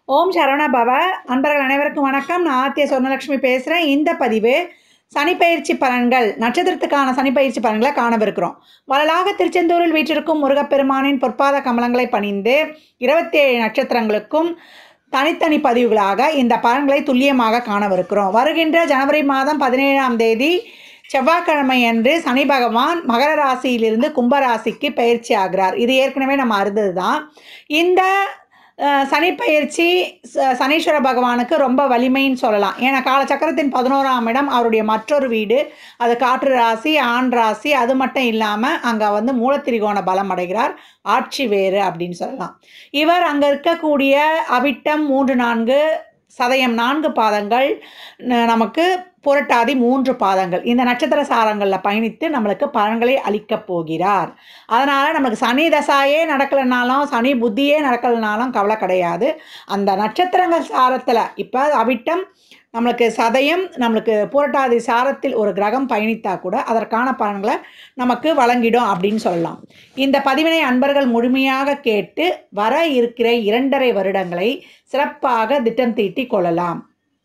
ஓம் சரவண பவ அன்பர்கள் அனைவருக்கும் வணக்கம் நான் ஆத்திய சொர்ணலட்சுமி பேசுகிறேன் இந்த பதிவு சனிப்பயிற்சி பலன்கள் நட்சத்திரத்துக்கான சனிப்பயிற்சி பலன்களை காணவிருக்கிறோம் வளலாக திருச்செந்தூரில் வீற்றிருக்கும் முருகப்பெருமானின் பொற்பாத கமலங்களை பணிந்து இருபத்தேழு நட்சத்திரங்களுக்கும் தனித்தனி பதிவுகளாக இந்த பலன்களை துல்லியமாக காணவிருக்கிறோம் வருகின்ற ஜனவரி மாதம் பதினேழாம் தேதி செவ்வாய்க்கிழமை அன்று சனி பகவான் மகர ராசியிலிருந்து கும்ப ராசிக்கு பயிற்சி ஆகிறார் இது ஏற்கனவே நம்ம அறிந்தது தான் இந்த அஹ், சனி பயிற்சி ச- சனீஸ்வர பகவானுக்கு ரொம்ப வலிமைன்னு சொல்லலாம் ஏன்னா காலச்சக்கரத்தின் பதினோராம் இடம் அவருடைய மற்றொரு வீடு அது காற்று ராசி ஆண் ராசி அது மட்டும் இல்லாமல் அங்கே வந்து மூலத்திரிகோண பலம் அடைகிறார் ஆட்சி வேறு அப்படின்னு சொல்லலாம் இவர் அங்கே இருக்கக்கூடிய அவிட்டம் மூன்று நான்கு சதயம் நான்கு பாதங்கள் ந- நமக்கு புரட்டாதி மூன்று பாதங்கள் இந்த நட்சத்திர சாரங்களில் பயணித்து நம்மளுக்கு பலன்களை அளிக்கப் போகிறார் அதனால் நம்மளுக்கு சனி தசாயே நடக்கலைனாலும் சனி புத்தியே நடக்கலைனாலும் கவலை கிடையாது அந்த நட்சத்திரங்கள் சாரத்தில் இப்போ அவிட்டம் நம்மளுக்கு சதயம் நம்மளுக்கு புரட்டாதி சாரத்தில் ஒரு கிரகம் பயணித்தா கூட அதற்கான பலன்களை நமக்கு வழங்கிடும் அப்படின்னு சொல்லலாம் இந்த பதிவினை அன்பர்கள் முழுமையாக கேட்டு வர இருக்கிற இரண்டரை வருடங்களை சிறப்பாக திட்டம் தீட்டி கொள்ளலாம்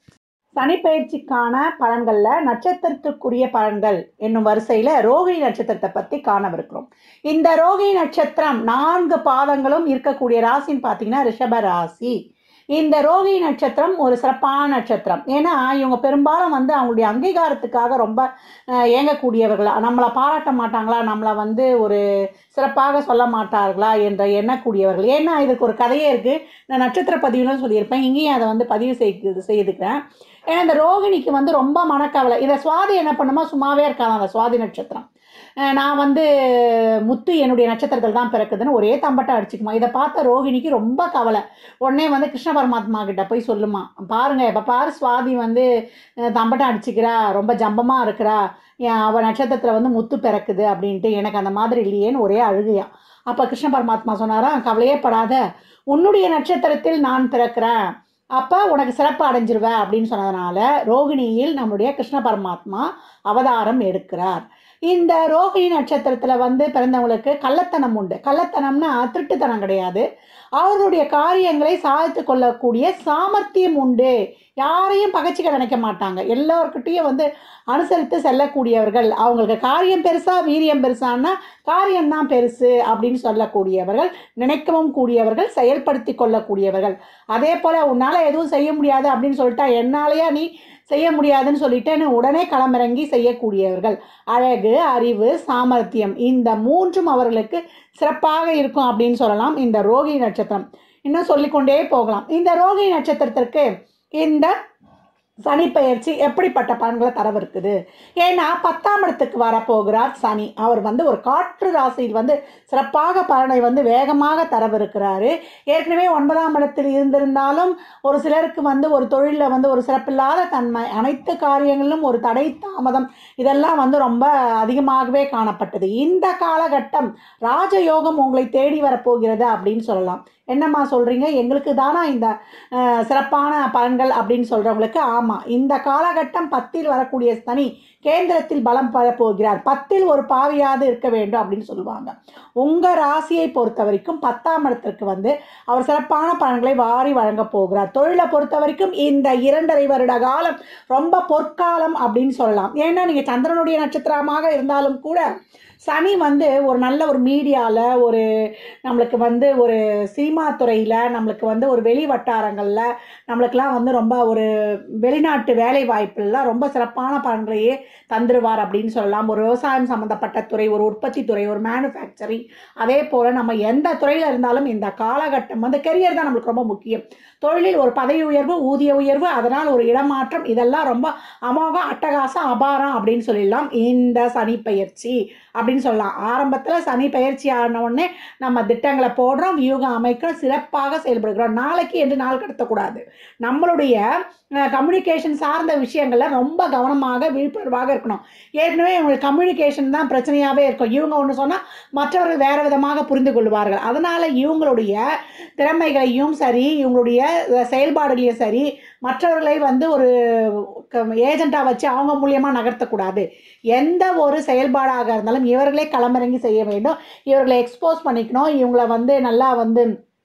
சனிப்பயிற்சிக்கான பலன்களில் நட்சத்திரத்துக்குரிய பலன்கள் என்னும் வரிசையில் ரோகிணி நட்சத்திரத்தை பற்றி காணவிருக்கிறோம் இந்த ரோகிணி நட்சத்திரம் நான்கு பாதங்களும் இருக்கக்கூடிய ராசின்னு பார்த்தீங்கன்னா ரிஷப ராசி இந்த ரோகிணி நட்சத்திரம் ஒரு சிறப்பான நட்சத்திரம் ஏன்னா இவங்க பெரும்பாலும் வந்து அவங்களுடைய அங்கீகாரத்துக்காக ரொம்ப அஹ், ஏங்கக்கூடியவர்கள் நம்மளை பாராட்ட மாட்டாங்களா நம்மளை வந்து ஒரு சிறப்பாக சொல்ல மாட்டார்களா என்ற எண்ணக்கூடியவர்கள் ஏன்னா இதுக்கு ஒரு கதையே இருக்குது நான் நட்சத்திர பதிவுலாம் சொல்லியிருப்பேன் இங்கேயும் அதை வந்து பதிவு செய்து செய்துக்கிறேன் ஏன்னா இந்த ரோகிணிக்கு வந்து ரொம்ப மனக்கவலை இதை சுவாதி என்ன பண்ணுமா சும்மாவே இருக்காது அந்த சுவாதி நட்சத்திரம் அஹ் நான் வந்து முத்து என்னுடைய நட்சத்திரத்தில் தான் பிறக்குதுன்னு ஒரே தம்பட்டை அடிச்சுக்குமா இதை பார்த்த ரோகிணிக்கு ரொம்ப கவலை உடனே வந்து கிருஷ்ண பரமாத்மா கிட்ட போய் சொல்லுமா பாருங்க இப்போ பாரு சுவாதி வந்து அஹ், தம்பட்டம் அடிச்சுக்கிறா ரொம்ப ஜம்பமாக இருக்கிறா ஏன் அவ நட்சத்திரத்தில் வந்து முத்து பிறக்குது அப்படின்ட்டு எனக்கு அந்த மாதிரி இல்லையேன்னு ஒரே அழுகையா அப்போ கிருஷ்ண பரமாத்மா சொன்னாரா கவலையே படாத உன்னுடைய நட்சத்திரத்தில் நான் பிறக்கிறேன் அப்போ உனக்கு சிறப்பு அடைஞ்சிருவ அப்படின்னு சொன்னதுனால ரோகிணியில் நம்முடைய கிருஷ்ண பரமாத்மா அவதாரம் எடுக்கிறார் இந்த ரோகிணி நட்சத்திரத்தில் வந்து பிறந்தவங்களுக்கு கள்ளத்தனம் உண்டு கள்ளத்தனம்னா திருட்டுத்தனம் கிடையாது அவர்களுடைய காரியங்களை சாதித்து கொள்ளக்கூடிய சாமர்த்தியம் உண்டு யாரையும் பகைச்சிக்க நினைக்க மாட்டாங்க எல்லோருக்கிட்டையும் வந்து அனுசரித்து செல்லக்கூடியவர்கள் அவங்களுக்கு காரியம் பெருசா வீரியம் பெருசான்னா காரியம்தான் பெருசு அப்படின்னு சொல்லக்கூடியவர்கள் நினைக்கவும் கூடியவர்கள் செயல்படுத்தி கொள்ளக்கூடியவர்கள் அதே போல் உன்னால் எதுவும் செய்ய முடியாது அப்படின்னு சொல்லிட்டா என்னாலயா நீ செய்ய முடியாதுன்னு சொல்லிட்டு உடனே களமிறங்கி செய்யக்கூடியவர்கள் அழகு அறிவு சாமர்த்தியம் இந்த மூன்றும் அவர்களுக்கு சிறப்பாக இருக்கும் அப்படின்னு சொல்லலாம் இந்த ரோகிணி நட்சத்திரம் இன்னும் சொல்லிக்கொண்டே போகலாம் இந்த ரோகிணி நட்சத்திரத்திற்கு இந்த சனிப்பெயர்ச்சி எப்படிப்பட்ட பலன்களை தரவிருக்குது ஏன்னா பத்தாம் இடத்துக்கு வரப்போகிறார் சனி அவர் வந்து ஒரு காற்று ராசியில் வந்து சிறப்பாக பலனை வந்து வேகமாக தரவிருக்கிறாரு ஏற்கனவே ஒன்பதாம் இடத்தில் இருந்திருந்தாலும் ஒரு சிலருக்கு வந்து ஒரு தொழிலில் வந்து ஒரு சிறப்பில்லாத தன்மை அனைத்து காரியங்களிலும் ஒரு தடை தாமதம் இதெல்லாம் வந்து ரொம்ப அதிகமாகவே காணப்பட்டது இந்த காலகட்டம் ராஜயோகம் உங்களை தேடி வரப்போகிறது அப்படின்னு சொல்லலாம் என்னம்மா சொல்கிறீங்க எங்களுக்கு தானா இந்த அஹ், சிறப்பான பலன்கள் அப்படின்னு சொல்கிறவங்களுக்கு ஆமாம் இந்த காலகட்டம் பத்தில் வரக்கூடிய சனி கேந்திரத்தில் பலம் பெறப்போகிறார் பத்தில் ஒரு பாவியாவது இருக்க வேண்டும் அப்படின்னு சொல்லுவாங்க உங்கள் ராசியை பொறுத்த வரைக்கும் பத்தாம் இடத்திற்கு வந்து அவர் சிறப்பான பலன்களை வாரி வழங்கப் போகிறார் தொழிலை பொறுத்த வரைக்கும் இந்த இரண்டரை வருட காலம் ரொம்ப பொற்காலம் அப்படின்னு சொல்லலாம் ஏன்னா நீங்கள் சந்திரனுடைய நட்சத்திரமாக இருந்தாலும் கூட சனி வந்து ஒரு நல்ல ஒரு மீடியாவில் ஒரு நம்மளுக்கு வந்து ஒரு சினிமா துறையில் நம்மளுக்கு வந்து ஒரு வெளி வட்டாரங்களில் நம்மளுக்கெல்லாம் வந்து ரொம்ப ஒரு வெளிநாட்டு வேலை வாய்ப்புலாம் ரொம்ப சிறப்பான பலன்களையே தந்துருவார் அப்படின்னு சொல்லலாம் ஒரு விவசாயம் சம்மந்தப்பட்ட துறை ஒரு உற்பத்தி துறை ஒரு மேனுஃபேக்சரிங் அதே போல் நம்ம எந்த துறையில் இருந்தாலும் இந்த காலகட்டம் வந்து கெரியர் தான் நம்மளுக்கு ரொம்ப முக்கியம் தொழிலில் ஒரு பதவி உயர்வு ஊதிய உயர்வு அதனால் ஒரு இடமாற்றம் இதெல்லாம் ரொம்ப அமோகம் அட்டகாசம் அபாரம் அப்படின்னு சொல்லிடலாம் இந்த சனி பயிற்சி அப்படின்னு சொல்லலாம் ஆரம்பத்தில் சனி பயிற்சி ஆன உடனே நம்ம திட்டங்களை போடுறோம் வியூகம் அமைக்கிறோம் சிறப்பாக செயல்படுகிறோம் நாளைக்கு என்று நாள் கடத்தக்கூடாது நம்மளுடைய கம்யூனிகேஷன் சார்ந்த விஷயங்களில் ரொம்ப கவனமாக விழிப்புணர்வாக இருக்கணும் ஏற்கனவே இவங்களுக்கு கம்யூனிகேஷன் தான் பிரச்சனையாகவே இருக்கும் இவங்க ஒன்று சொன்னால் மற்றவர்கள் வேறு விதமாக புரிந்து கொள்வார்கள் அதனால் இவங்களுடைய திறமைகளையும் சரி இவங்களுடைய செயல்பாடுகளையும் சரி மற்றவர்களை வந்து ஒரு ஏஜெண்ட்டாக வச்சு அவங்க மூலியமாக நகர்த்தக்கூடாது எந்த ஒரு செயல்பாடாக இருந்தாலும் இவர்களே களமிறங்கி செய்ய வேண்டும் இவர்களை எக்ஸ்போஸ் பண்ணிக்கணும் இவங்களை வந்து நல்லா வந்து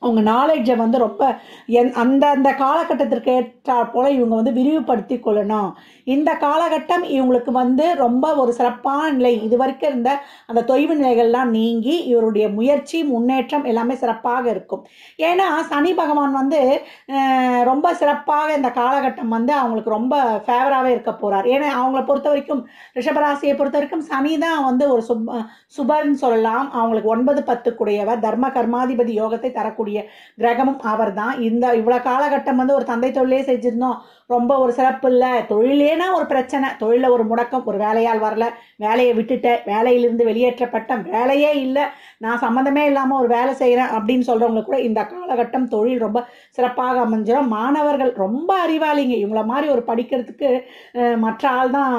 அவங்க நாலேஜை வந்து ரொம்ப என் அந்த அந்த காலகட்டத்திற்கு ஏற்றா போல் இவங்க வந்து விரிவுபடுத்தி கொள்ளணும் இந்த காலகட்டம் இவங்களுக்கு வந்து ரொம்ப ஒரு சிறப்பான நிலை இது வரைக்கும் இருந்த அந்த தொய்வு நிலைகள்லாம் நீங்கி இவருடைய முயற்சி முன்னேற்றம் எல்லாமே சிறப்பாக இருக்கும் ஏன்னா சனி பகவான் வந்து அஹ், ரொம்ப சிறப்பாக இந்த காலகட்டம் வந்து அவங்களுக்கு ரொம்ப ஃபேவராகவே இருக்க போகிறார் ஏன்னா அவங்கள பொறுத்த வரைக்கும் ரிஷபராசியை பொறுத்த வரைக்கும் சனி தான் வந்து ஒரு சுப் சுபர்னு சொல்லலாம் அவங்களுக்கு ஒன்பது பத்துக்குடையவர் தர்ம கர்மாதிபதி யோகத்தை தரக்கூடிய கிரகமும் அவர் தான் இந்த இவ்வளோ காலகட்டம் வந்து ஒரு தந்தை தொழிலே செஞ்சிருந்தோம் ரொம்ப ஒரு சிறப்பு இல்லை தொழிலேனா ஒரு பிரச்சனை தொழிலில் ஒரு முடக்கம் ஒரு வேலையால் வரல வேலையை விட்டுட்டேன் வேலையிலிருந்து வெளியேற்றப்பட்டேன் வேலையே இல்லை நான் சம்மந்தமே இல்லாமல் ஒரு வேலை செய்கிறேன் அப்படின்னு சொல்கிறவங்களுக்கு கூட இந்த காலகட்டம் தொழில் ரொம்ப சிறப்பாக அமைஞ்சிடும் மாணவர்கள் ரொம்ப அறிவாளிங்க இவங்கள மாதிரி ஒரு படிக்கிறதுக்கு அஹ், மற்ற ஆள் தான்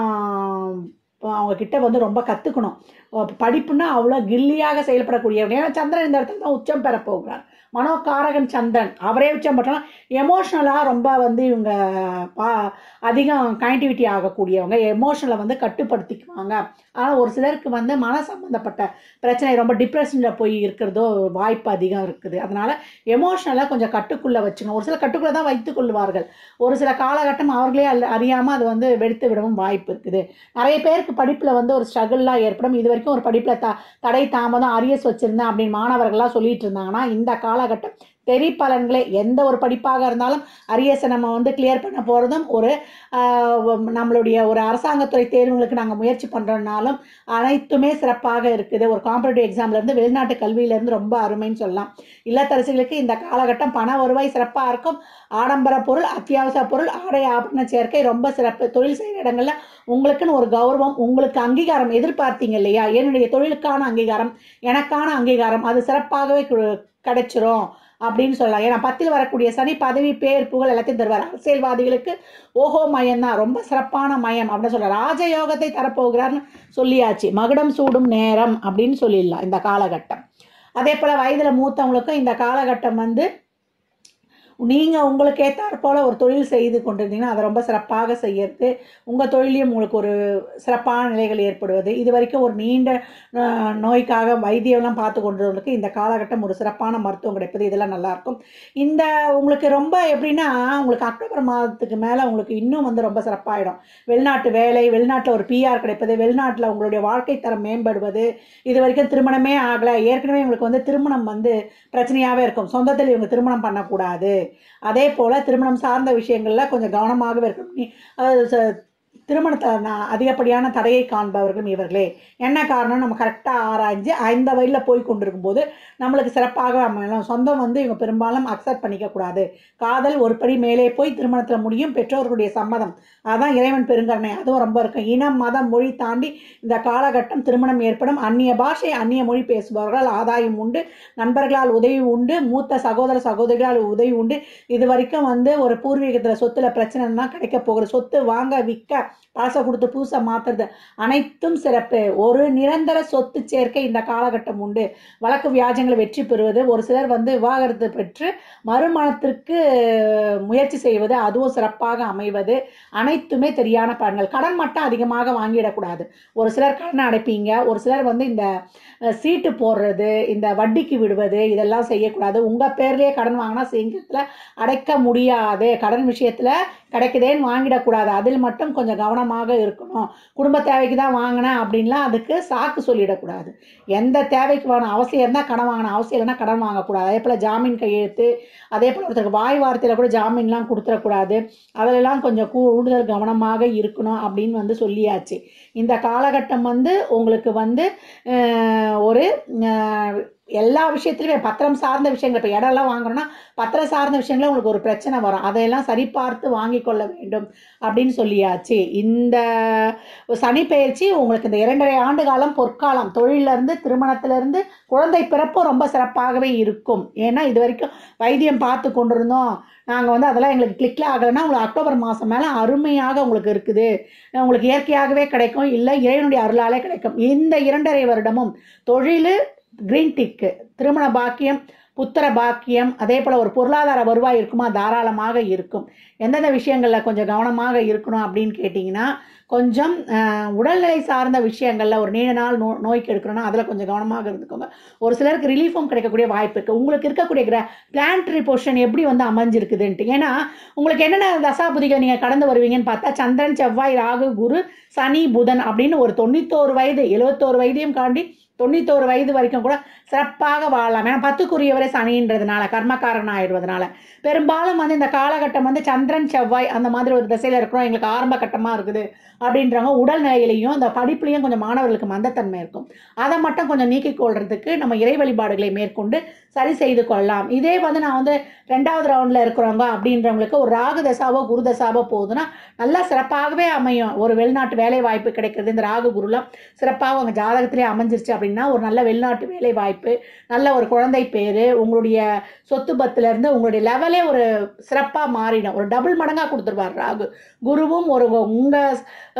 அவங்க கிட்ட வந்து ரொம்ப கற்றுக்கணும் படிப்புன்னா அவ்வளோ கில்லியாக செயல்படக்கூடியவங்க ஏன்னா சந்திரன் இந்த இடத்துல தான் உச்சம் பெற போகிறார் மனோகாரகன் சந்திரன் அவரே உச்சம் பெற்றலாம் எமோஷ்னலாக ரொம்ப வந்து இவங்க பா அதிகம் கனெக்டிவிட்டி ஆகக்கூடியவங்க எமோஷனலை வந்து கட்டுப்படுத்திக்குவாங்க ஆனால் ஒரு சிலருக்கு வந்து மன சம்மந்தப்பட்ட பிரச்சனை ரொம்ப டிப்ரெஷனில் போய் இருக்கிறதோ வாய்ப்பு அதிகம் இருக்குது அதனால் எமோஷனலை கொஞ்சம் கட்டுக்குள்ளே வச்சுக்கணும் ஒரு சில கட்டுக்குள்ளே தான் வைத்துக் கொள்வார்கள் ஒரு சில காலகட்டம் அவர்களே அறியாமல் அது வந்து வெடித்து விடவும் வாய்ப்பு இருக்குது நிறைய பேருக்கு படிப்பில் வந்து ஒரு ஸ்ட்ரகிள்லாம் ஏற்படும் இது வரைக்கும் ஒரு படிப்பில் த தடை தாமதம் அரியஸ் வச்சுருந்தேன் அப்படின்னு மாணவர்கள்லாம் சொல்லிட்டு இருந்தாங்கன்னா இந்த காலகட்டம் தெரி பலன்களே எந்த ஒரு படிப்பாக இருந்தாலும் அரியஸை நம்ம வந்து கிளியர் பண்ண போகிறதும் ஒரு ஆஹ், நம்மளுடைய ஒரு அரசாங்கத்துறை தேர்வுகளுக்கு நாங்கள் முயற்சி பண்ணுறோன்னாலும் அனைத்துமே சிறப்பாக இருக்குது ஒரு காம்படிட்டிவ் எக்ஸாம்லேருந்து வெளிநாட்டு கல்வியிலேருந்து ரொம்ப அருமைன்னு சொல்லலாம் இல்லத்தரசிகளுக்கு இந்த காலகட்டம் பண வருவாய் சிறப்பாக இருக்கும் ஆடம்பர பொருள் அத்தியாவசிய பொருள் ஆடை ஆபரண சேர்க்கை ரொம்ப சிறப்பு தொழில் செய்கிற இடங்கள்ல உங்களுக்குன்னு ஒரு கௌரவம் உங்களுக்கு அங்கீகாரம் எதிர்பார்த்தீங்க இல்லையா என்னுடைய தொழிலுக்கான அங்கீகாரம் எனக்கான அங்கீகாரம் அது சிறப்பாகவே கு- கிடைச்சிரும் அப்படின்னு சொல்லலாம் ஏன்னா பத்தில் வரக்கூடிய சனி பதவி பேர் புகழ் எல்லாத்தையும் தருவார் அரசியல்வாதிகளுக்கு ஓஹோ மயம் தான் ரொம்ப சிறப்பான மயம் அப்படின்னு சொல்ற ராஜயோகத்தை தரப்போகிறார்னு சொல்லியாச்சு மகுடம் சூடும் நேரம் அப்படின்னு சொல்லிடலாம் இந்த காலகட்டம் அதே போல் வயதில் மூத்தவங்களுக்கும் இந்த காலகட்டம் வந்து நீங்கள் உங்களுக்கு ஏற்றாற் போல் ஒரு தொழில் செய்து கொண்டிருந்தீங்கன்னா அதை ரொம்ப சிறப்பாக செய்யறது உங்கள் தொழிலையும் உங்களுக்கு ஒரு சிறப்பான நிலைகள் ஏற்படுவது இது வரைக்கும் ஒரு நீண்ட அஹ், நோய்க்காக வைத்தியம்லாம் பார்த்து கொண்டவங்களுக்கு இந்த காலகட்டம் ஒரு சிறப்பான மருத்துவம் கிடைப்பது இதெல்லாம் நல்லாயிருக்கும் இந்த உங்களுக்கு ரொம்ப எப்படின்னா உங்களுக்கு அக்டோபர் மாதத்துக்கு மேலே உங்களுக்கு இன்னும் வந்து ரொம்ப சிறப்பாயிடும் வெளிநாட்டு வேலை வெளிநாட்டில் ஒரு பிஆர் கிடைப்பது வெளிநாட்டில் உங்களுடைய வாழ்க்கை தரம் மேம்படுவது இது வரைக்கும் திருமணமே ஆகலை ஏற்கனவே உங்களுக்கு வந்து திருமணம் வந்து பிரச்சனையாகவே இருக்கும் சொந்தத்தில் இவங்க திருமணம் பண்ணக்கூடாது அதே போல் திருமணம் சார்ந்த விஷயங்களில் கொஞ்சம் கவனமாகவே இருக்கணும் நீ அதாவது ச- திருமணத்தில் நான் அதிகப்படியான தடையை காண்பவர்களும் இவர்களே என்ன காரணம் நம்ம கரெக்டாக ஆராய்ஞ்சு அந்த வழியில் போய் கொண்டிருக்கும் போது நம்மளுக்கு சிறப்பாக அமையலாம் சொந்தம் வந்து இவங்க பெரும்பாலும் அக்செப்ட் பண்ணிக்க கூடாது காதல் ஒரு படி மேலே போய் திருமணத்தில் முடியும் பெற்றோர்களுடைய சம்மதம் அதான் இறைவன் பெருங்கருணை அதுவும் ரொம்ப இருக்கும் இனம் மதம் மொழி தாண்டி இந்த காலகட்டம் திருமணம் ஏற்படும் அந்நிய பாஷை அந்நிய மொழி பேசுபவர்களால் ஆதாயம் உண்டு நண்பர்களால் உதவி உண்டு மூத்த சகோதர சகோதரிகளால் உதவி உண்டு இது வரைக்கும் வந்து ஒரு பூர்வீகத்தில் சொத்துல பிரச்சனைனா கிடைக்க போகிற சொத்து வாங்க விற்க பழசை கொடுத்து புதுசை மாற்றுறது அனைத்தும் சிறப்பு ஒரு நிரந்தர சொத்து சேர்க்கை இந்த காலகட்டம் உண்டு வழக்கு வியாஜங்களை வெற்றி பெறுவது ஒரு சிலர் வந்து விவாகரத்து பெற்று மறுமணத்திற்கு முயற்சி செய்வது அதுவும் சிறப்பாக அமைவது அனைத்துமே தெரியான பலன்கள் கடன் மட்டும் அதிகமாக வாங்கிடக்கூடாது ஒரு சிலர் கடன் அடைப்பீங்க ஒரு சிலர் வந்து இந்த அஹ், சீட்டு போடுறது இந்த வட்டிக்கு விடுவது இதெல்லாம் செய்யக்கூடாது உங்கள் பேர்லேயே கடன் வாங்கினா சீக்கிரத்தில் அடைக்க முடியாது கடன் விஷயத்தில் கிடைக்குதேன்னு வாங்கிடக்கூடாது அதில் மட்டும் கொஞ்சம் கவனமாக இருக்கணும் குடும்ப தேவைக்கு தான் வாங்கினேன் அப்படின்லாம் அதுக்கு சாக்கு சொல்லிடக்கூடாது எந்த தேவைக்கு வேணும் அவசியம் இருந்தால் கடன் வாங்கணும் அவசியம் இல்லைன்னா கடன் வாங்கக்கூடாது அதே போல் ஜாமீன் கையெழுத்து அதே போல் ஒருத்தருக்கு வாய் வார்த்தையில் கூட ஜாமீன்லாம் கொடுத்துடக்கூடாது அதிலெல்லாம் கொஞ்சம் கூடுதல் கவனமாக இருக்கணும் அப்படின்னு வந்து சொல்லியாச்சு இந்த காலகட்டம் வந்து உங்களுக்கு வந்து அஹ், ஒரு அஹ், எல்லா விஷயத்துலையுமே பத்திரம் சார்ந்த விஷயங்கள் இப்போ இடம்லாம் வாங்குறோன்னா பத்திரம் சார்ந்த விஷயங்கள உங்களுக்கு ஒரு பிரச்சனை வரும் அதையெல்லாம் சரிபார்த்து வாங்கி கொள்ள வேண்டும் அப்படின்னு சொல்லியாச்சு இந்த சனி பயிற்சி உங்களுக்கு இந்த இரண்டரை ஆண்டு காலம் பொற்காலம் தொழிலிருந்து திருமணத்திலிருந்து குழந்தை பிறப்பும் ரொம்ப சிறப்பாகவே இருக்கும் ஏன்னா இது வரைக்கும் வைத்தியம் பார்த்து கொண்டிருந்தோம் நாங்கள் வந்து அதெல்லாம் எங்களுக்கு கிளிக்கில் ஆகலைன்னா உங்களுக்கு அக்டோபர் மாதம் மேலே அருமையாக உங்களுக்கு இருக்குது உங்களுக்கு இயற்கையாகவே கிடைக்கும் இல்லை இறைவனுடைய அருளாலே கிடைக்கும் இந்த இரண்டரை வருடமும் தொழில் கிரீன் டிக்கு திருமண பாக்கியம் புத்திர பாக்கியம் அதே போல் ஒரு பொருளாதார வருவாய் இருக்குமா தாராளமாக இருக்கும் எந்தெந்த விஷயங்களில் கொஞ்சம் கவனமாக இருக்கணும் அப்படின்னு கேட்டிங்கன்னா கொஞ்சம் அஹ், உடல்நிலை சார்ந்த விஷயங்களில் ஒரு நீண்ட நாள் நோ நோய்க்கு எடுக்கணும்னா அதில் கொஞ்சம் கவனமாக இருந்துக்கோங்க ஒரு சிலருக்கு ரிலீஃபும் கிடைக்கக்கூடிய வாய்ப்பு இருக்குது உங்களுக்கு இருக்கக்கூடிய கிர பிளான்ட்ரி பொசிஷன் எப்படி வந்து அமைஞ்சிருக்குதுன்ட்டு ஏன்னா உங்களுக்கு என்னென்ன தசாபுதிகள் நீங்கள் கடந்து வருவீங்கன்னு பார்த்தா சந்திரன் செவ்வாய் ராகு குரு சனி புதன் அப்படின்னு ஒரு தொண்ணூத்தோரு வயது எழுவத்தோரு வயதையும் தாண்டி தொண்ணூத்தோரு வயது வரைக்கும் கூட சிறப்பாக வாழலாம் ஏன்னா பத்துக்குரியவரே சனின்றதுனால கர்மக்காரன் ஆயிடுவதனால பெரும்பாலும் வந்து இந்த காலகட்டம் வந்து சந்திரன் செவ்வாய் அந்த மாதிரி ஒரு திசையில் இருக்கிறோம் எங்களுக்கு ஆரம்ப கட்டமாக இருக்குது அப்படின்றவங்க உடல்நிலையிலையும் இந்த படிப்புலையும் கொஞ்சம் மாணவர்களுக்கு மந்தத்தன்மை இருக்கும் அதை மட்டும் கொஞ்சம் நீக்கிக் கொள்றதுக்கு நம்ம இறை வழிபாடுகளை மேற்கொண்டு சரி செய்து கொள்ளலாம் இதே வந்து நான் வந்து ரெண்டாவது ரவுண்டில் இருக்கிறவங்க அப்படின்றவங்களுக்கு ஒரு ராகு தசாவோ குரு தசாவோ போகுதுன்னா நல்லா சிறப்பாகவே அமையும் ஒரு வெளிநாட்டு வேலை வாய்ப்பு கிடைக்கிறது இந்த ராகு குருலாம் சிறப்பாக உங்கள் ஜாதகத்திலே அமைஞ்சிருச்சு அப்படின்னா ஒரு நல்ல வெளிநாட்டு வேலை வாய்ப்பு நல்ல ஒரு குழந்தை பேர் உங்களுடைய சொத்து பத்துலேருந்து உங்களுடைய லெவலே ஒரு சிறப்பாக மாறிடும் ஒரு டபுள் மடங்காக கொடுத்துருவார் ராகு குருவும் ஒரு உங்கள்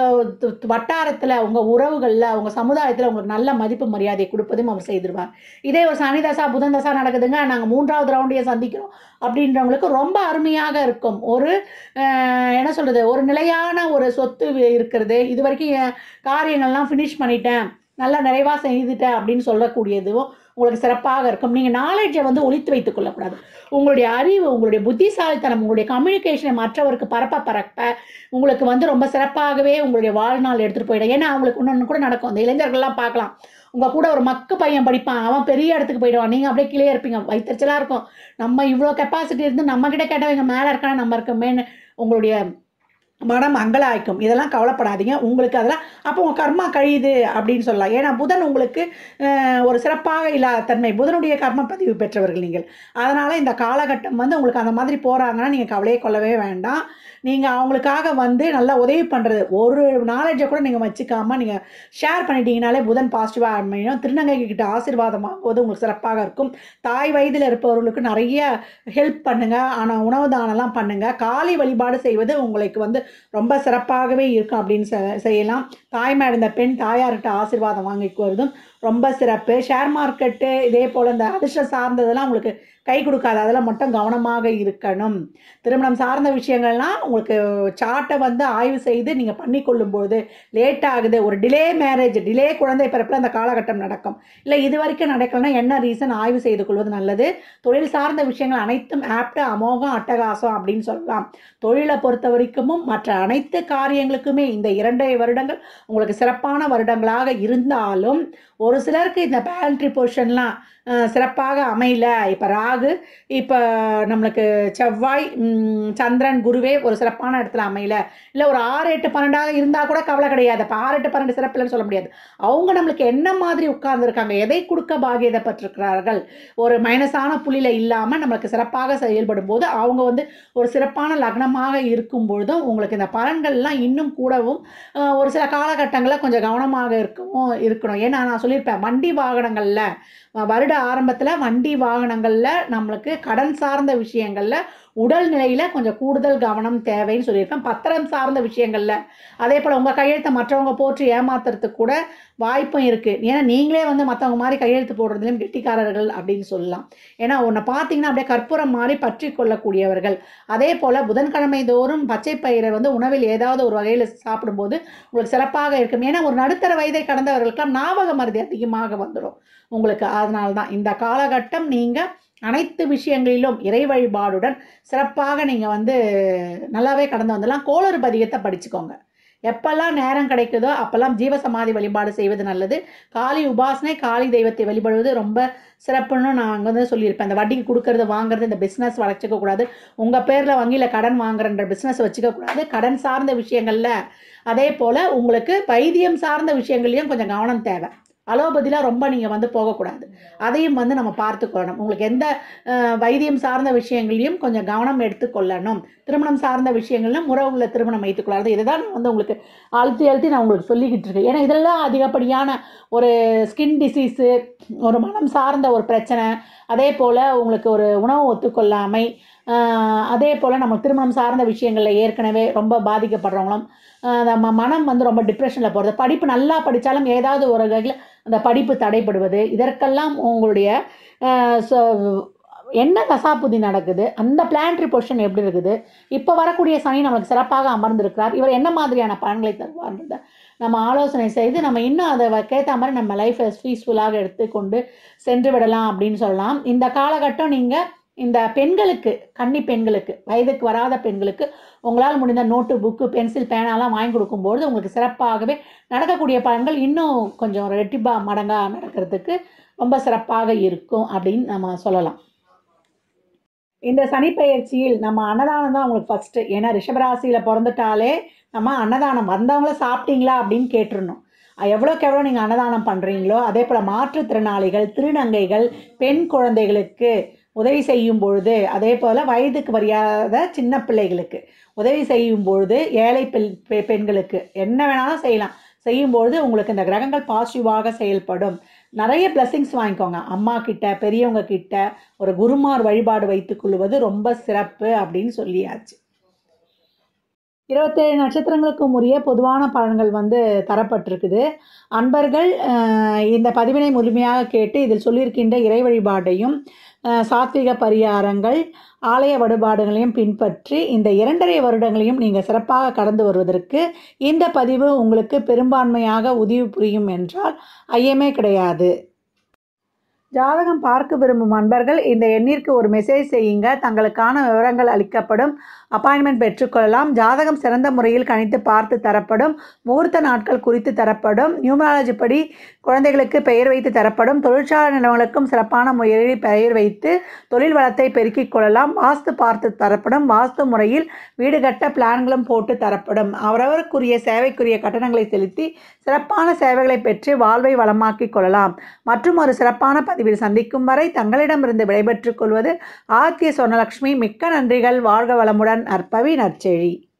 வட்டாரத்தில் உங்கள் உறவுகளில் உங்கள் சமுதாயத்தில் உங்களுக்கு நல்ல மதிப்பு மரியாதை கொடுப்பதும் அவர் செய்திருவார் இதே ஒரு சனி தசா புதன் தசா நடக்குதுங்க நாங்கள் மூன்றாவது ரவுண்டையே சந்திக்கிறோம் அப்படின்றவங்களுக்கு ரொம்ப அருமையாக இருக்கும் ஒரு அஹ், என்ன சொல்கிறது ஒரு நிலையான ஒரு சொத்து இருக்கிறது இது வரைக்கும் என் காரியங்கள்லாம் ஃபினிஷ் பண்ணிட்டேன் நல்லா நிறைவாக செய்துட்டேன் அப்படின்னு சொல்லக்கூடியதும் உங்களுக்கு சிறப்பாக இருக்கும் நீங்கள் நாலேஜை வந்து ஒழித்து வைத்துக் கொள்ளக்கூடாது உங்களுடைய அறிவு உங்களுடைய புத்திசாலித்தனம் உங்களுடைய கம்யூனிகேஷனை மற்றவருக்கு பரப்ப பரப்ப உங்களுக்கு வந்து ரொம்ப சிறப்பாகவே உங்களுடைய வாழ்நாள் எடுத்துகிட்டு போயிடும் ஏன்னா அவங்களுக்கு இன்னொன்று கூட நடக்கும் அந்த இளைஞர்கள்லாம் பார்க்கலாம் உங்கள் கூட ஒரு மக்கு பையன் படிப்பான் அவன் பெரிய இடத்துக்கு போயிடுவான் நீங்கள் அப்படியே கீழே இருப்பீங்க வயிற்றுச்சலாக இருக்கும் நம்ம இவ்வளோ கெப்பாசிட்டி இருந்து நம்ம கிட்ட கேட்டவங்க மேலே இருக்கான நம்ம இருக்கமேன்னு உங்களுடைய மனம் அங்கலாய்க்கும் இதெல்லாம் கவலைப்படாதீங்க உங்களுக்கு அதெல்லாம் அப்போ உங்கள் கர்மா கழியுது அப்படின்னு சொல்லலாம் ஏன்னா புதன் உங்களுக்கு அஹ், ஒரு சிறப்பாக இல்லாத தன்மை புதனுடைய கர்ம பதிவு பெற்றவர்கள் நீங்கள் அதனால் இந்த காலகட்டம் வந்து உங்களுக்கு அந்த மாதிரி போகிறாங்கன்னா நீங்கள் கவலையே கொள்ளவே வேண்டாம் நீங்கள் அவங்களுக்காக வந்து நல்லா உதவி பண்ணுறது ஒரு நாலேஜை கூட நீங்கள் வச்சுக்காம நீங்கள் ஷேர் பண்ணிட்டீங்கனாலே புதன் பாசிட்டிவாக அமையும் திருநங்கை கிட்ட ஆசீர்வாதம் வாங்குவது உங்களுக்கு சிறப்பாக இருக்கும் தாய் வயதில் இருப்பவர்களுக்கு நிறைய ஹெல்ப் பண்ணுங்கள் ஆனால் உணவு தானம்லாம் பண்ணுங்கள் காலை வழிபாடு செய்வது உங்களுக்கு வந்து ரொம்ப சிறப்பாகவே இருக்கும் அப்படின்னு செ- செய்யலாம் தாய்மை இந்த பெண் தாயார்கிட்ட ஆசீர்வாதம் வாங்கிக்குவதும் ரொம்ப சிறப்பு ஷேர் மார்க்கெட்டு இதே போல் இந்த அதிர்ஷ்டம் சார்ந்ததெல்லாம் உங்களுக்கு கை கொடுக்காது அதில் மட்டும் கவனமாக இருக்கணும் திருமணம் சார்ந்த விஷயங்கள்லாம் உங்களுக்கு சார்ட்டை வந்து ஆய்வு செய்து நீங்கள் பண்ணி கொள்ளும்போது லேட் ஆகுது ஒரு டிலே மேரேஜ் டிலே குழந்தை பிறப்பில் அந்த காலகட்டம் நடக்கும் இல்லை இது வரைக்கும் நடக்கலைன்னா என்ன ரீசன் ஆய்வு செய்து கொள்வது நல்லது தொழில் சார்ந்த விஷயங்கள் அனைத்தும் ஆப்ட் அமோகம் அட்டகாசம் அப்படின்னு சொல்லலாம் தொழிலை பொறுத்த வரைக்கும் மற்ற அனைத்து காரியங்களுக்குமே இந்த இரண்டரை வருடங்கள் உங்களுக்கு சிறப்பான வருடங்களாக இருந்தாலும் ஒரு சிலருக்கு இந்த பேலண்ட்ரி பொசிஷன்லாம் சிறப்பாக அமையல இப்போ ராகு இப்போ நம்மளுக்கு செவ்வாய் ம், சந்திரன் குருவே ஒரு சிறப்பான இடத்துல அமையல இல்லை ஒரு ஆறு எட்டு பன்னெண்டாக இருந்தால் கூட கவலை கிடையாது இப்போ ஆறு எட்டு பன்னெண்டு சிறப்பில்லைன்னு சொல்ல முடியாது அவங்க நம்மளுக்கு என்ன மாதிரி உட்கார்ந்துருக்காங்க எதை கொடுக்க பாகியதப்பட்டிருக்கிறார்கள் ஒரு மைனஸான புள்ளியில் இல்லாமல் நம்மளுக்கு சிறப்பாக செயல்படும் போது அவங்க வந்து ஒரு சிறப்பான லக்னமாக இருக்கும் பொழுதும் உங்களுக்கு இந்த பலன்கள்லாம் இன்னும் கூடவும் அஹ், ஒரு சில காலகட்டங்களில் கொஞ்சம் கவனமாக இருக்கவும் இருக்கணும் ஏன்னா நான் சொல்லியிருப்பேன் வண்டி வாகனங்களில் வருட ஆரம்பத்தில் வண்டி வாகனங்களில் நம்மளுக்கு கடன் சார்ந்த விஷயங்களில் உடல்நிலையில் கொஞ்சம் கூடுதல் கவனம் தேவைன்னு சொல்லியிருப்பேன் பத்திரம் சார்ந்த விஷயங்களில் அதே போல் உங்கள் கையெழுத்தை மற்றவங்க போட்டு ஏமாத்துறதுக்கு கூட வாய்ப்பும் இருக்குது ஏன்னா நீங்களே வந்து மற்றவங்க மாதிரி கையெழுத்து போடுறதுலையும் கெட்டிக்காரர்கள் அப்படின்னு சொல்லலாம் ஏன்னா உன்னை பார்த்தீங்கன்னா அப்படியே கற்பூரம் மாதிரி பற்றி கொள்ளக்கூடியவர்கள் அதே போல் புதன்கிழமை தோறும் பச்சை பயிரை வந்து உணவில் ஏதாவது ஒரு வகையில் சாப்பிடும்போது உங்களுக்கு சிறப்பாக இருக்கும் ஏன்னா ஒரு நடுத்தர வயதை கடந்தவர்களுக்கெல்லாம் ஞாபக மருதி அதிகமாக வந்துடும் உங்களுக்கு அதனால தான் இந்த காலகட்டம் நீங்கள் அனைத்து விஷயங்களிலும் இறை வழிபாடுடன் சிறப்பாக நீங்கள் வந்து நல்லாவே கடந்து வந்துடலாம் கோளறு பதிகத்தை படிச்சுக்கோங்க எப்பெல்லாம் நேரம் கிடைக்குதோ அப்பெல்லாம் ஜீவசமாதி வழிபாடு செய்வது நல்லது காளி உபாசனை காளி தெய்வத்தை வழிபடுவது ரொம்ப சிறப்புன்னு நான் அங்கே வந்து சொல்லியிருப்பேன் இந்த வட்டிக்கு கொடுக்கறது வாங்குறது இந்த பிஸ்னஸ் வளர்ச்சிக்க கூடாது உங்கள் பேரில் வங்கியில் கடன் வாங்குறன்ற பிஸ்னஸ் வச்சுக்க கூடாது கடன் சார்ந்த விஷயங்களில் அதே போல் உங்களுக்கு வைத்தியம் சார்ந்த விஷயங்கள்லையும் கொஞ்சம் கவனம் தேவை அலோபதியில் ரொம்ப நீங்கள் வந்து போகக்கூடாது அதையும் வந்து நம்ம பார்த்துக்கொள்ளணும் உங்களுக்கு எந்த அஹ், வைத்தியம் சார்ந்த விஷயங்களையும் கொஞ்சம் கவனம் எடுத்துக்கொள்ளணும் திருமணம் சார்ந்த விஷயங்கள்லாம் உறவுல திருமணம் வைத்துக்கொள்ளாது இதை தான் நான் வந்து உங்களுக்கு அழுத்தி அழுத்தி நான் உங்களுக்கு சொல்லிக்கிட்டு இருக்கேன் ஏன்னா இதெல்லாம் அதிகப்படியான ஒரு ஸ்கின் டிசீஸு ஒரு மனம் சார்ந்த ஒரு பிரச்சனை அதே போல் உங்களுக்கு ஒரு உணவு ஒத்துக்கொள்ளாமை ஆஹ் அதே போல் நம்ம திருமணம் சார்ந்த விஷயங்களில் ஏற்கனவே ரொம்ப பாதிக்கப்படுறவங்களும் ஆஹ் நம்ம மனம் வந்து ரொம்ப டிப்ரெஷனில் போகிறது படிப்பு நல்லா படித்தாலும் ஏதாவது ஒரு வகையில் அந்த படிப்பு தடைப்படுவது இதற்கெல்லாம் உங்களுடைய ஆஹ் சொ- என்ன தசாபுதி நடக்குது அந்த பிளான்ட்ரி பொசிஷன் எப்படி இருக்குது இப்போ வரக்கூடிய சனி நமக்கு சிறப்பாக அமர்ந்திருக்கிறார் இவர் என்ன மாதிரியான பலன்களை தருவார்ன்றத நம்ம ஆலோசனை செய்து நம்ம இன்னும் அதை கேட்ட மாதிரி நம்ம லைஃப்பை பீஸ்ஃபுல்லாக எடுத்துக்கொண்டு சென்று விடலாம் அப்படின்னு சொல்லலாம் இந்த காலகட்டம் நீங்கள் இந்த பெண்களுக்கு கன்னி பெண்களுக்கு வயதுக்கு வராத பெண்களுக்கு உங்களால் முடிந்த நோட்டு புக்கு பென்சில் பேனாலாம் வாங்கி கொடுக்கும்பொழுது உங்களுக்கு சிறப்பாகவே நடக்கக்கூடிய பலன்கள் இன்னும் கொஞ்சம் ரெட்டிபா மடங்காக நடக்கிறதுக்கு ரொம்ப சிறப்பாக இருக்கும் அப்படின்னு நம்ம சொல்லலாம் இந்த சனிப்பெயர்ச்சியில் நம்ம அன்னதானம் தான் உங்களுக்கு ஃபஸ்ட்டு ஏன்னா ரிஷபராசியில் பிறந்துட்டாலே நம்ம அன்னதானம் வந்தவங்கள சாப்பிட்டீங்களா அப்படின்னு கேட்டுருணும் எவ்வளோக்கு எவ்வளோ நீங்கள் அன்னதானம் பண்ணுறீங்களோ அதே போல் மாற்றுத்திறனாளிகள் திருநங்கைகள் பெண் குழந்தைகளுக்கு உதவி செய்யும் பொழுது அதே போல் வயதுக்கு வரியாத சின்ன பிள்ளைகளுக்கு உதவி செய்யும் பொழுது ஏழை பெண் பெ- பெண்களுக்கு என்ன வேணாலும் செய்யலாம் செய்யும்பொழுது உங்களுக்கு இந்த கிரகங்கள் பாசிட்டிவாக செயல்படும் நிறைய பிளெஸிங்ஸ் வாங்கிக்கோங்க அம்மா கிட்ட பெரியவங்க கிட்ட ஒரு குருமார் வழிபாடு வைத்துக் கொள்வது ரொம்ப சிறப்பு அப்படின்னு சொல்லியாச்சு இருபத்தேழு நட்சத்திரங்களுக்கும் உரிய பொதுவான பலன்கள் வந்து தரப்பட்டிருக்குது அன்பர்கள் அஹ், இந்த பதிவினை முழுமையாக கேட்டு இதில் சொல்லியிருக்கின்ற இறை வழிபாட்டையும் அஹ், சாத்விக பரிகாரங்கள் ஆலய வழிபாடுகளையும் பின்பற்றி இந்த இரண்டரை வருடங்களையும் நீங்கள் சிறப்பாக கடந்து வருவதற்கு இந்த பதிவு உங்களுக்கு பெரும்பான்மையாக உதவி புரியும் என்றால் ஐயமே கிடையாது ஜாதகம் பார்க்க விரும்பும் அன்பர்கள் இந்த எண்ணிற்கு ஒரு மெசேஜ் செய்யுங்க தங்களுக்கான விவரங்கள் அளிக்கப்படும் அப்பாயின்மெண்ட் பெற்றுக்கொள்ளலாம் ஜாதகம் சிறந்த முறையில் கணித்து பார்த்து தரப்படும் முகூர்த்த நாட்கள் குறித்து தரப்படும் நியூமராலஜி படி குழந்தைகளுக்கு பெயர் வைத்து தரப்படும் தொழிற்சாலை நிறுவனங்களுக்கும் சிறப்பான முறையில் பெயர் வைத்து தொழில் வளத்தை பெருக்கிக் கொள்ளலாம் வாஸ்து பார்த்து தரப்படும் வாஸ்து முறையில் வீடு கட்ட பிளான்களும் போட்டு தரப்படும் அவரவருக்குரிய சேவைக்குரிய கட்டணங்களை செலுத்தி சிறப்பான சேவைகளை பெற்று வாழ்வை வளமாக்கிக் கொள்ளலாம் மற்றும் ஒரு சிறப்பான பதிவில் சந்திக்கும் வரை தங்களிடமிருந்து விடைபெற்றுக் கொள்வது ஆத்திய சொர்ணலட்சுமி மிக்க நன்றிகள் வாழ்க வளமுடன் நற்பவி நற்செழி